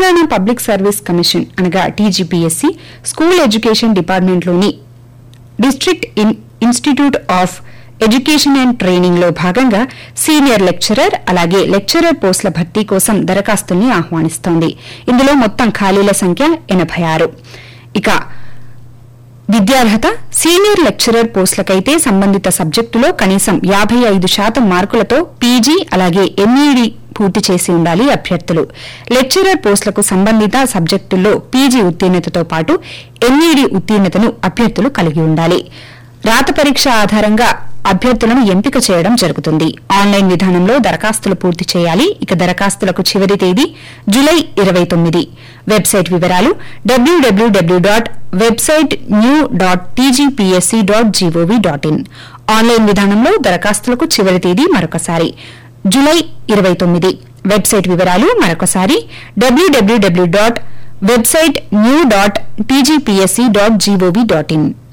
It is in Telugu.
తెలంగాణ పబ్లిక్ సర్వీస్ కమిషన్ అనగా టీజీపీఎస్సీ స్కూల్ ఎడ్యుకేషన్ డిపార్ట్మెంట్లోని district in institute of education and training లో భాగంగా సీనియర్ లెక్చరర్ అలాగే లెక్చరర్ పోస్టుల భర్తీ కోసం దరఖాస్తుల్ని ఆహ్వానిస్తోంది ఇందులో మొత్తం ఖాళీల సంఖ్య ఎనభై ఆరు ఇక విద్యార్హత సీనియర్ లెక్చరర్ పోస్టులకైతే సంబంధిత సబ్జెక్టులో కనీసం యాభై ఐదు శాతం మార్కులతో పీజీ అలాగే ఎంఈడి పూర్తి చేసి ఉండాలి అభ్యర్థులు లెక్చరర్ పోస్టులకు సంబంధిత సబ్జెక్టుల్లో పీజీ ఉత్తీర్ణతతో పాటు ఎంఈడి ఉత్తీర్ణతను అభ్యర్థులు కలిగి ఉండాలి రాత పరీక్ష ఆధారంగా అభ్యర్థులను ఎంపిక చేయడం జరుగుతుంది ఆన్లైన్ విధానంలో దరఖాస్తులు పూర్తి చేయాలి ఇక దరఖాస్తులకు చివరి తేదీ జులై ఇరవై తొమ్మిది వెబ్సైట్ వివరాలు డబ్ల్యూడబ్ల్యూడబ్ల్యూ dot website new dot TGPSC dot GOV dot in online విధానంలో దరఖాస్తులకు చివరి తేదీ మరొకసారి జులై ఇరవై తొమ్మిది వెబ్సైట్ వివరాలు మరొకసారి డబ్ల్యూడబ్ల్యూడబ్ల్యూ dot website new dot TGPSC dot GOV dot in